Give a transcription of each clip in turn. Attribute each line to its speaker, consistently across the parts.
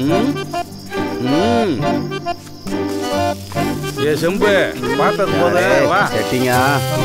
Speaker 1: ம் ம் ஏ செம்பு பார்த்தது போத வா
Speaker 2: செட்டிங்கா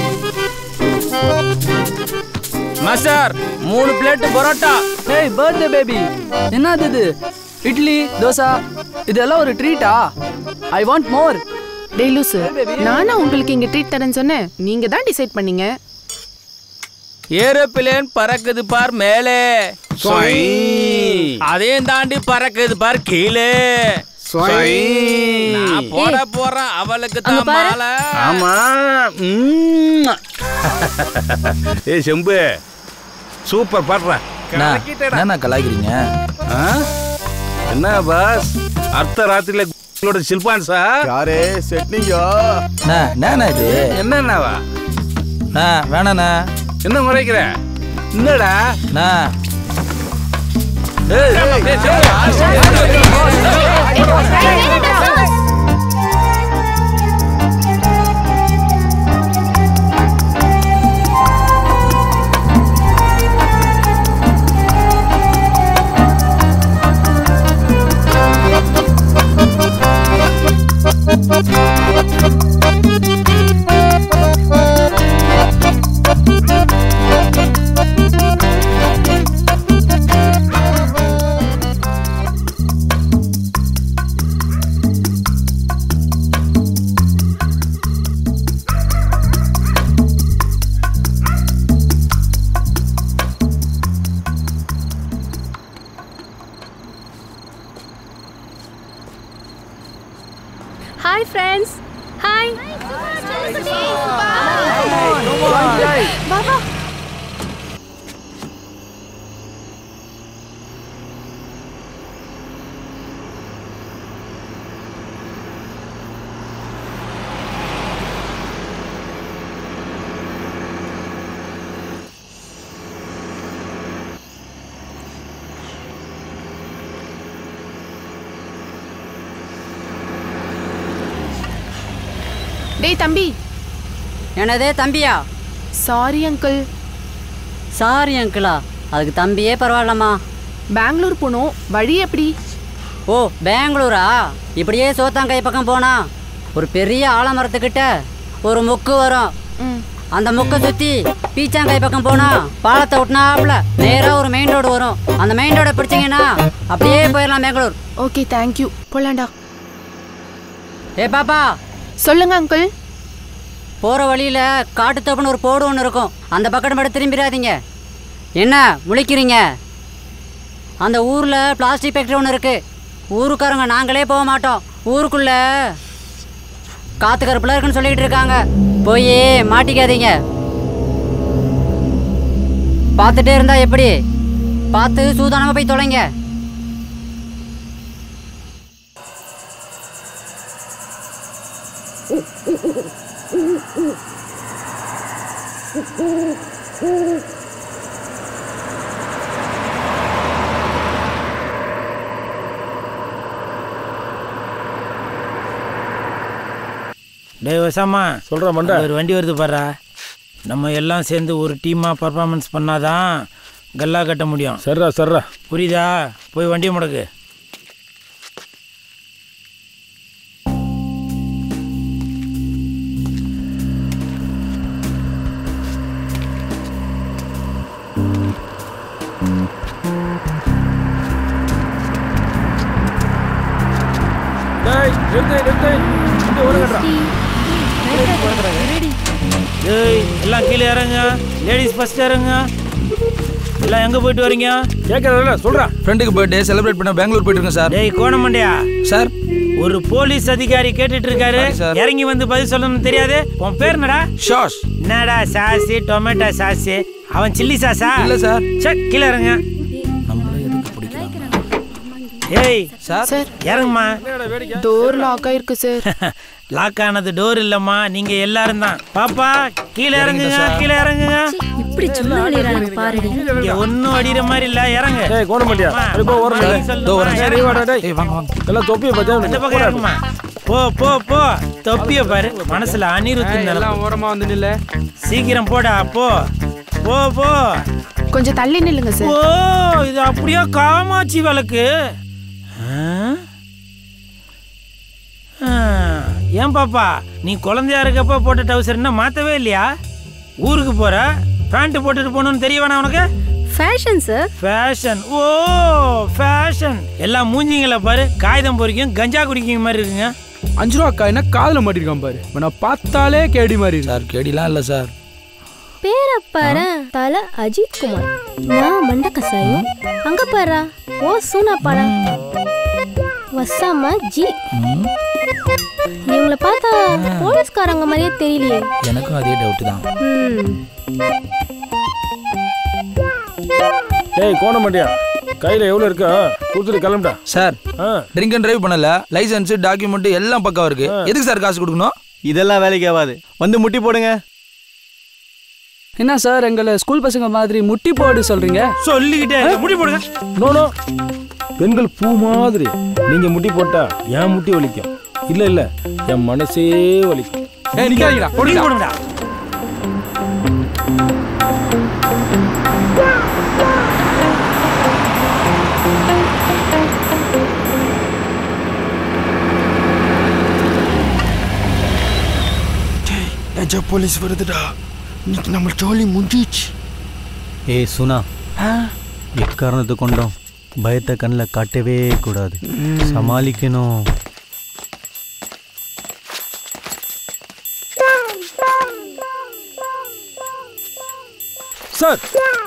Speaker 3: மாஸ்டர் மூணு பிளேட் பரோட்டா
Speaker 4: ஏய் பர்த்டே பேபி என்னது இது இட்லி தோசை இதெல்லாம் ஒரு ட்ரீட்டா ஐ வாண்ட் மோர்
Speaker 5: டேய் லூசு நானா உங்களுக்கு இங்க ட்ரீட் தரேன்னு சொன்னேன் நீங்க தான் டிசைட் பண்ணீங்க
Speaker 3: ஏரோப்ளேன் பறக்குது பார் மேலே
Speaker 1: சொய்.
Speaker 3: அதையும் தாண்டி பறக்குது பார் கீழே நான் போட போறேன் அவளுக்கு
Speaker 6: அங்க
Speaker 3: தான்
Speaker 6: பாரு.
Speaker 3: மாலை
Speaker 1: ஆமா ம். ஏய் செம்பு சூப்பர் பாடுற
Speaker 7: என்ன கலாய்க்கிறீங்க
Speaker 1: ஆ? என்ன பாஸ் அர்த்த ராத்திரில உங்களோட சில்பான்ஸா
Speaker 2: யாரே செட்டிங்கா
Speaker 7: அண்ணா, என்னண்ணா இது
Speaker 1: என்னன்னாவா
Speaker 7: அண்ணா, வேணாண்ணா
Speaker 1: என்ன முறைக்கிற என்னடா
Speaker 7: அண்ணா,
Speaker 1: ஏய், ஏய், செம்பு.
Speaker 6: ஹாய் ஃப்ரெண்ட்ஸ் ஹாய்
Speaker 5: டேய் தம்பி
Speaker 8: என்னது தம்பியா
Speaker 5: சாரி அங்கிள்
Speaker 8: சாரி அங்கிளா அதுக்கு தம்பியே பரவாயில்லம்மா
Speaker 5: பெங்களூர் போனோம் வழி எப்படி
Speaker 8: ஓ பெங்களூரா இப்படியே சோத்தாங்கை பக்கம் போனா ஒரு பெரிய ஆலமரத்துக்கிட்ட ஒரு முக்கு வரும்
Speaker 5: ம்
Speaker 8: அந்த முக்கை சுத்தி பீச்சாங்காய் பக்கம் போனா பாலத்தை விட்டுனாப்புல நேரா ஒரு மெயின் ரோடு வரும் அந்த மெயின் ரோட பிடிச்சீங்கன்னா அப்படியே போயிடலாம் பெங்களூர்
Speaker 5: ஓகே தேங்க்யூ போலாண்டா
Speaker 8: ஏ பாப்பா
Speaker 5: சொல்லுங்க அங்கிள்
Speaker 8: போற வழியில காட்டு தோப்புன்னு ஒரு போடு ஒன்று இருக்கும் அந்த பக்கம் மட்டும் திரும்பிடாதீங்க என்ன முழிக்கிறீங்க அந்த ஊர்ல பிளாஸ்டிக் ஃபேக்டரி ஒன்று இருக்கு ஊருக்காரங்க நாங்களே போக மாட்டோம் ஊருக்குள்ள காத்து கருப்புல இருக்குன்னு சொல்லிட்டு இருக்காங்க போய் மாட்டிக்காதீங்க பார்த்துட்டே இருந்தா எப்படி பார்த்து சூதானமா போய் தொலைங்க
Speaker 9: டேய் வசாமா
Speaker 1: சொல்ற மண்டை
Speaker 9: ஒரு வண்டி வருது பாரு நம்ம எல்லாம் சேர்ந்து ஒரு டீமாக பர்ஃபார்மன்ஸ் பண்ணாதான் கல்லா கட்ட முடியும்
Speaker 1: சர்ரா சர்ரா
Speaker 9: புரியுதா போய் வண்டியை முடக்கு
Speaker 1: டேய் நிறுத்து நிறுத்து இந்த ஒரு கட்டுறா
Speaker 9: ஏய் எல்லாம் கீழே இறங்க லேடிஸ் ஃபர்ஸ்ட் இறங்க எல்லாம் எங்கே போயிட்டு வரீங்க
Speaker 1: கேட்கறதில்ல சொல்றா
Speaker 7: ஃப்ரெண்டுக்கு பர்த்டே செலிப்ரேட் பண்ண பெங்களூர் போயிட்டு இருக்கேன் சார்
Speaker 9: டேய் கோணமண்டையா
Speaker 7: சார்
Speaker 9: ஒரு போலீஸ் அதிகாரி கேட்டுட்டு இருக்காரு
Speaker 7: சரி, சார்.
Speaker 9: இறங்கி வந்து பதில் சொல்லணும்னு தெரியாது உன் பேர் என்னடா
Speaker 7: ஷாஷ்
Speaker 9: என்னடா சாஸ் டொமேட்டோ சாஸ் அவன் சில்லி சாஸா
Speaker 7: இல்ல சார்.
Speaker 9: சே கீழே இறங்க
Speaker 7: நம்மள எதுக்கு பிடிக்கலாம்
Speaker 9: ஏய்
Speaker 7: சார்
Speaker 5: சார்
Speaker 9: இறங்குமா
Speaker 5: டோர் லாக் ஆயிருக்கு சார்
Speaker 9: லாக் ஆனது டோர் இல்லம்மா நீங்க எல்லாரும் தான் பாப்பா கீழே இறங்குங்க கீழே இறங்குங்க
Speaker 6: இப்படி சும்மா விளையாடுறாங்க பாருடி
Speaker 9: இங்க ஒண்ணும் அடிக்கிற மாதிரி இல்ல இறங்கு
Speaker 1: டேய் கோணமண்டியா
Speaker 9: அம்மா,
Speaker 1: அப்படி போ ஓரம்
Speaker 9: பதில்
Speaker 1: நில்லு.
Speaker 9: சொல்லணுமா?
Speaker 7: இதோ வரேன் சார்.
Speaker 1: டேய் வாடா டேய்
Speaker 7: ஏய் வாங்க வாங்க
Speaker 1: எல்லாம் தொப்பியை பார்த்தா
Speaker 9: அந்த பக்கம் இறங்குமா போ போ போ தொப்பிய பாரு மனசுல அனிருத்து நிலம்
Speaker 4: ஓரமா வந்து நில்ல
Speaker 9: சீக்கிரம் போடா போ போ போ
Speaker 5: கொஞ்சம் தள்ளி நில்லுங்க
Speaker 9: ஓ
Speaker 5: சார்
Speaker 9: இது அப்படியே காமாட்சி விளக்கு ஆ, ஏன் பாப்பா நீ குழந்தையா இருக்கப்ப போட்ட டவுசர் என்ன மாத்தவே இல்லையா ஊருக்கு போற பேண்ட் போட்டுட்டு போகணும்னு தெரிய வேணாம் உனக்கு
Speaker 6: ஃபேஷன் சார்
Speaker 9: ஃபேஷன் ஓ ஃபேஷன் எல்லாம் மூஞ்சிங்களை பாரு காகிதம் பொறிக்கும் கஞ்சா குடிக்கிற மாதிரி இருக்குங்க
Speaker 1: அஞ்சு ரூபா அக்கா என்ன காதுல மாட்டிருக்கான் பாரு இவனை பார்த்தாலே கேடி மாதிரி இருக்கு
Speaker 7: சார் கேடிலாம் இல்லை சார்
Speaker 6: பேரை பாரு தல அஜித் குமார் நான் மண்ட கசாயம் அங்க பாரு ஓ சூனா பாரு வசாம ஜி இவங்கள பார்த்தா போலீஸ்காரங்க மாதிரியே தெரியலையே
Speaker 7: எனக்கும் அதே டவுட் தான்
Speaker 6: ம்
Speaker 1: டேய் கோண மாட்டியா கையில எவ்வளவு இருக்கா கொடுத்துட்டு கிளம்பிட்டா
Speaker 7: சார்
Speaker 1: ஆ
Speaker 7: ட்ரிங்க் அண்ட் டிரைவ் பண்ணல லைசன்ஸ் டாக்குமெண்ட் எல்லாம் பக்காவா இருக்கு எதுக்கு சார் காசு கொடுக்கணும்
Speaker 2: இதெல்லாம் வேலைக்கு ஆகாது வந்து முட்டி போடுங்க
Speaker 4: என்ன சார் எங்களை ஸ்கூல் பசங்க மாதிரி முட்டி போடு சொல்றீங்க
Speaker 9: சொல்லிக்கிட்டே இரு. முடி போடுங்க
Speaker 1: நோ நோ பெண்கள் பூ மாதிரி நீங்க முட்டி போட்டா என் முட்டி வலிக்கும் இல்ல இல்ல என் மனசே வலிக்கும் ஏய் நிக்காதீங்கடா
Speaker 9: முடி
Speaker 1: போடுங்க
Speaker 9: போடுங்கடா
Speaker 2: நிஜ போலீஸ் வருதுடா இன்னைக்கு நம்ம ஜோலி முடிஞ்சிச்சு
Speaker 10: ஏய் சுனா எக்காரணத்தை கொண்டோம் பயத்தை கண்ணில் காட்டவே கூடாது சமாளிக்கணும்
Speaker 1: சார்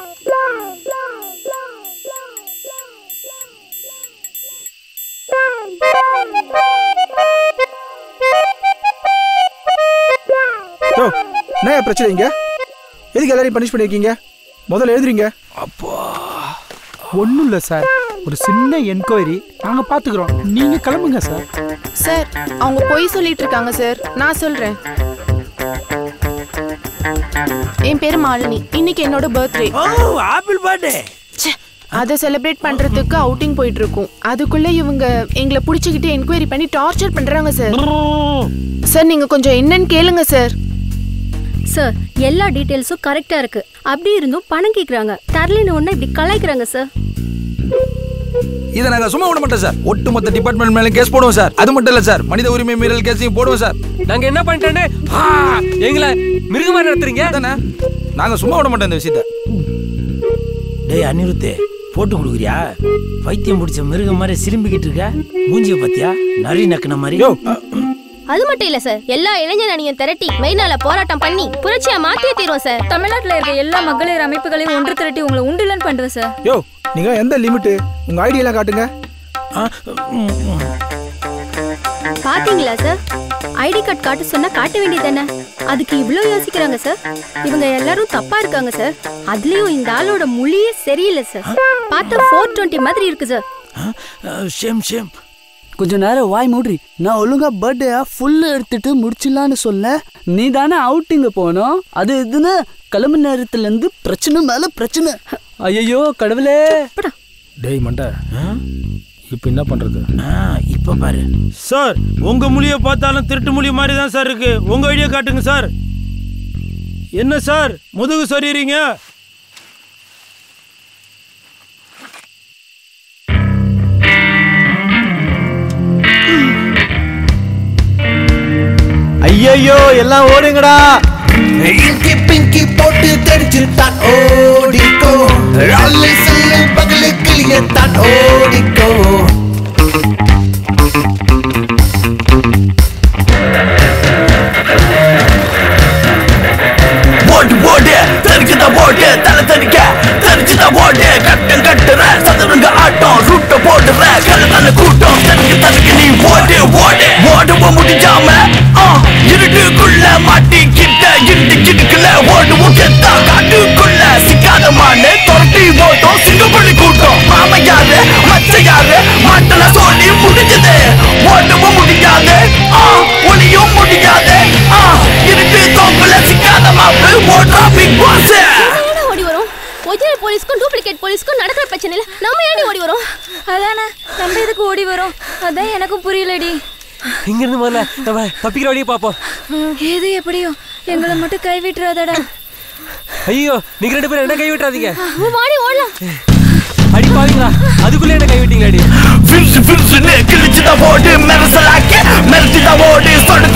Speaker 2: யோ என்ன பிரச்சனை இங்க எதுக்கு எல்லாரையும் பனிஷ் பண்ணிருக்கீங்க முதல்ல எழுதுறீங்க
Speaker 1: ஒன்றும் இல்லை சார் ஒரு சின்ன என்கொயரி நாங்கள் பார்த்துக்குறோம் நீங்கள் கிளம்புங்க சார்
Speaker 5: சார் அவங்க பொய் சொல்லிட்டு இருக்காங்க சார் நான் சொல்றேன் என் பேரு மாலினி இன்னைக்கு என்னோட பர்த்டே
Speaker 9: ஓ ஆப்பிள் பர்த்டே
Speaker 5: அதை செலிப்ரேட் பண்றதுக்கு அவுட்டிங் போயிட்டு இருக்கோம் அதுக்குள்ள இவங்க எங்களை புடிச்சுக்கிட்டு என்கொயரி பண்ணி டார்ச்சர் பண்றாங்க சார் சார் நீங்க கொஞ்சம் என்னன்னு கேளுங்க சார்
Speaker 6: சார் எல்லா டீட்டெயில்ஸும் கரெக்டா இருக்கு அப்படி இருந்தும் பணம் கேக்குறாங்க தரலின்னு ஒண்ணு இப்படி கலாய்க்கிறாங்க சார்
Speaker 7: இதை நாங்க சும்மா விட மாட்டோம் சார் ஒட்டுமொத்த டிபார்ட்மெண்ட் மேல கேஸ் போடுவோம் சார் அது மட்டும் இல்ல சார் மனித உரிமை மீறல் கேஸையும் போடுவோம் சார்
Speaker 3: நாங்க என்ன பண்ணிட்டேன்னு ஆ, எங்களை மிருகமா நடத்துறீங்க
Speaker 7: அதானே நாங்க சும்மா விட மாட்டோம் இந்த விஷயத்த
Speaker 9: டேய் அனிருத்தே போட்டு கொடுக்குறியா பைத்தியம் பிடிச்ச மிருகம் மாதிரி சிலும்பிக்கிட்டு இருக்க மூஞ்சிய பாத்தியா நரி நக்குன மாதிரி
Speaker 6: அது மட்டும் இல்ல சார் எல்லா இளைஞர் அணியும் திரட்டி மெயினால போராட்டம் பண்ணி புரட்சியா மாத்தியே தீரும் சார்
Speaker 11: தமிழ்நாட்டுல இருக்க எல்லா மகளிர் அமைப்புகளையும் ஒன்று திரட்டி உங்களை உண்டுலன்னு பண்றேன் சார்
Speaker 2: யோ நீங்க எந்த லிமிட் உங்க ஐடி எல்லாம் காட்டுங்க
Speaker 9: ஆ, ம், ம்.
Speaker 6: பாத்தீங்களா சார் ஐடி கார்டு காட்ட சொன்னா காட்ட வேண்டியதானே அதுக்கு இவ்ளோ யோசிக்கிறாங்க சார் இவங்க எல்லாரும் தப்பா இருக்காங்க சார் அதுலயும் இந்த ஆளோட மொழியே சரியில்லை சார் பார்த்தா ஃபோர் டுவெண்ட்டி மாதிரி இருக்கு சார்
Speaker 9: ஆ, ஷேம் ஷேம்
Speaker 4: கொஞ்ச நேரம் வாய் மூடி நான் ஒழுங்கா பர்த்டே ஃபுல்லு எடுத்துட்டு முடிச்சிடலான்னு சொல்ல நீ தானே அவுட்டிங்க போனோம் அது இதுன்னு கிளம்பு நேரத்துல இருந்து பிரச்சனை மேல பிரச்சனை ஐயோ கடவுளே
Speaker 1: டேய் மண்டை இப்போ என்ன பண்றது
Speaker 9: ஆ, இப்ப பாரு சார் உங்க மொழிய பார்த்தாலும் திருட்டு மொழி மாதிரி தான் சார் இருக்கு உங்க ஐடியா காட்டுங்க சார் என்ன சார் முதுகு சொறீங்க
Speaker 2: ஐயையோ எல்லாம் ஓடுங்கடா
Speaker 12: இங்கி பிங்கி போட்டு தெரிச்சுட்டான் ஓடிக்கோ ராலி சொல்லு பகலு கிளியத்தான் ஓடிக்கோ ஓடு ஓடு தெரிஞ்சுதா ஓடு தலை தனிக்க தெரிஞ்சுதா ஓடு கட்டம் கட்டுற சதுரங்க ஆட்டம் ரூட்ட போடுற கல தல கூட்டம் தனக்கு தனக்கு நீ ஓடு ஓடு ஓடுவோம் முடிஞ்சாம ஆ, இருட்டுக்குள்ள மாட்டிக்கிட்ட இண்டு கிடுக்குல ஓடுவோம் கெத்தா காட்டுக்குள்ள சிக்காத மானு தொரட்டி ஓட்டம் சிங்கப்பள்ளி கூட்டம் மாம யாரு மச்ச யாரு மாட்டல சொல்லி முடிஞ்சது ஓடவும் முடியாது ஆ, ஒளியும் முடியாது ஆ, இருட்டு தோப்புல சிக்காத மாப்பு ஓடுறா பிக் பாஸ்
Speaker 6: ஏன் ஓடி வரும் ஒரிஜினல் போலீஸ்க்கும் டூப்ளிகேட் போலீஸ்க்கும் நடக்கிற பிரச்சனை இல்ல நம்ம ஏன் ஓடி வரோம்
Speaker 11: அதானே நம்ம எதுக்கு ஓடி வரோம் அதான் எனக்கும் புரியலடி
Speaker 3: இங்க இருந்து முதல்ல நம்ம தப்பிக்கிற வழியை பார்ப்போம்
Speaker 11: எது எப்படியோ எங்களை மட்டும் கைவிட்டுறாதடா
Speaker 3: ஐயோ நீங்க ரெண்டு பேரும் என்ன கை விட்டுறாதீங்க
Speaker 6: வாடி ஓடலாம்
Speaker 3: அடி பாவீங்களா அதுக்குள்ள என்ன கை விட்டீங்களா அடி
Speaker 12: ஃபிரிசு ஃபிரிசுன்னு கிழிச்சுதான் ஓடு மெரசலாக்கி மிரட்டிதான் ஓடு சொடு